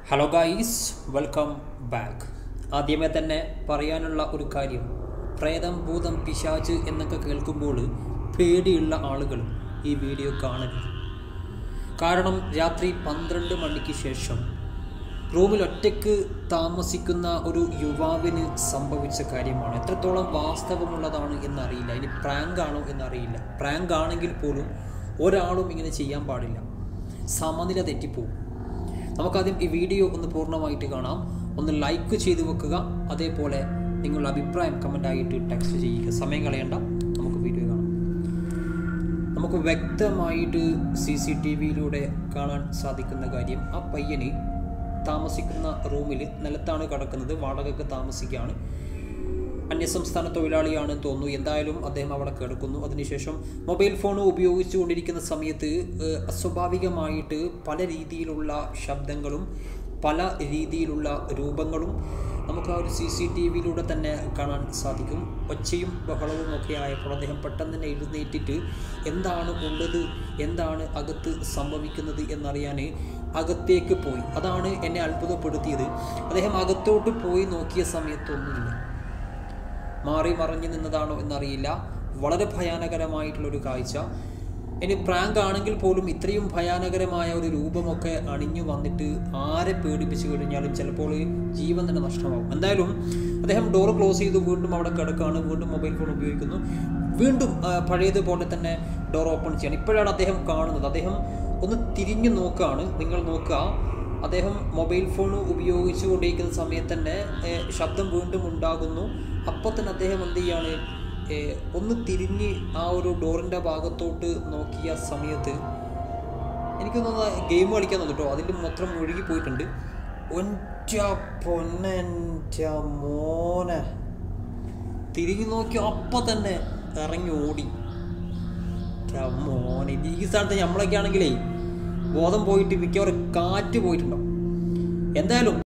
hello guys welcome back ആദ്യമേ തന്നെ പറയാനുള്ള ഒരു കാര്യം പ്രേതം ഭൂതം പിശാച് എന്നൊക്കെ കേൾക്കുമ്പോൾ പേടിയുള്ള ആളുകൾ ഈ വീഡിയോ കാണരുത് കാരണം രാത്രി പന്ത്രണ്ട് മണിക്ക് ശേഷം റൂമിൽ ഒറ്റയ്ക്ക് താമസിക്കുന്ന ഒരു യുവാവിന് സംഭവിച്ച കാര്യമാണ് എത്രത്തോളം വാസ്തവമുള്ളതാണ് എന്നറിയില്ല ഇനി പ്രാങ്ക് ആണോ എന്നറിയില്ല പ്രാങ്ക് ആണെങ്കിൽ പോലും ഒരാളും ഇങ്ങനെ ചെയ്യാൻ പാടില്ല സമനില തെറ്റിപ്പോവും നമുക്കാദ്യം ഈ വീഡിയോ ഒന്ന് പൂർണ്ണമായിട്ട് കാണാം ഒന്ന് ലൈക്ക് ചെയ്ത് വെക്കുക അതേപോലെ നിങ്ങളുടെ അഭിപ്രായം കമൻ്റായിട്ട് ടെക്സ്റ്റ് ചെയ്യുക സമയം കളയണ്ട നമുക്ക് വീഡിയോ കാണാം നമുക്ക് വ്യക്തമായിട്ട് സി സി ടി വിയിലൂടെ കാണാൻ സാധിക്കുന്ന കാര്യം ആ പയ്യന് താമസിക്കുന്ന റൂമിൽ നിലത്താണ് കിടക്കുന്നത് വാടകയ്ക്ക് താമസിക്കുകയാണ് അന്യസംസ്ഥാന തൊഴിലാളിയാണെന്ന് തോന്നുന്നു എന്തായാലും അദ്ദേഹം അവിടെ കിടക്കുന്നു അതിനുശേഷം മൊബൈൽ ഫോൺ ഉപയോഗിച്ചുകൊണ്ടിരിക്കുന്ന സമയത്ത് ഏഹ്, അസ്വാഭാവികമായിട്ട് പല രീതിയിലുള്ള ശബ്ദങ്ങളും പല രീതിയിലുള്ള രൂപങ്ങളും നമുക്ക് ആ ഒരു സി സി ടി വിയിലൂടെ തന്നെ കാണാൻ സാധിക്കും ഒച്ചയും ബഹളവും ഒക്കെ ആയപ്പോൾ അദ്ദേഹം പെട്ടെന്ന് തന്നെ എഴുന്നേറ്റിട്ട് എന്താണ് ഉള്ളത് എന്താണ് അകത്ത് സംഭവിക്കുന്നത് എന്നറിയാൻ അകത്തേക്ക് പോയി അതാണ് എന്നെ അത്ഭുതപ്പെടുത്തിയത് അദ്ദേഹം അകത്തോട്ട് പോയി നോക്കിയ സമയത്തൊന്നുമില്ല മാറി മറിഞ്ഞു നിന്നതാണോ എന്നറിയില്ല വളരെ ഭയാനകരമായിട്ടുള്ളൊരു കാഴ്ച ഇനി പ്രാങ്ക് ആണെങ്കിൽ പോലും ഇത്രയും ഭയാനകരമായ ഒരു രൂപമൊക്കെ അണിഞ്ഞു വന്നിട്ട് ആരെ പേടിപ്പിച്ചു കഴിഞ്ഞാലും ചിലപ്പോൾ ജീവൻ തന്നെ നഷ്ടമാകും എന്തായാലും അദ്ദേഹം ഡോർ ക്ലോസ് ചെയ്തു വീണ്ടും അവിടെ കിടക്കുകയാണ് വീണ്ടും മൊബൈൽ ഫോൺ ഉപയോഗിക്കുന്നു വീണ്ടും ആ, പഴയതുപോലെ തന്നെ ഡോർ ഓപ്പൺ ചെയ്യണം ഇപ്പോഴാണ് അദ്ദേഹം കാണുന്നത് അദ്ദേഹം ഒന്ന് തിരിഞ്ഞു നോക്കുകയാണ് നിങ്ങൾ നോക്കുക അദ്ദേഹം മൊബൈൽ ഫോൺ ഉപയോഗിച്ചുകൊണ്ടിരിക്കുന്ന സമയത്ത് തന്നെ ഏ, ശബ്ദം വീണ്ടും ഉണ്ടാകുന്നു അപ്പോൾ തന്നെ അദ്ദേഹം എന്ത് ചെയ്യാണ് ഏ, ഒന്ന് തിരിഞ്ഞ് ആ ഒരു ഡോറിൻ്റെ ഭാഗത്തോട്ട് നോക്കിയ സമയത്ത് എനിക്ക് തോന്നുന്നത് ഗെയിം കളിക്കാൻ തോന്നുന്നു കേട്ടോ അതിൽ മൊത്തം ഒഴുകി പോയിട്ടുണ്ട് ഒറ്റ പൊന്നൻ്റെ മോനെ തിരിഞ്ഞു നോക്കി അപ്പം തന്നെ ഇറങ്ങി ഓടി ൻ്റെ മോനെ ഇത് ഈ സ്ഥലത്ത് നമ്മളൊക്കെ ആണെങ്കിലേ ബോധം പോയിട്ട് മിക്കവാറും കാറ്റ് പോയിട്ടുണ്ടാവും എന്തായാലും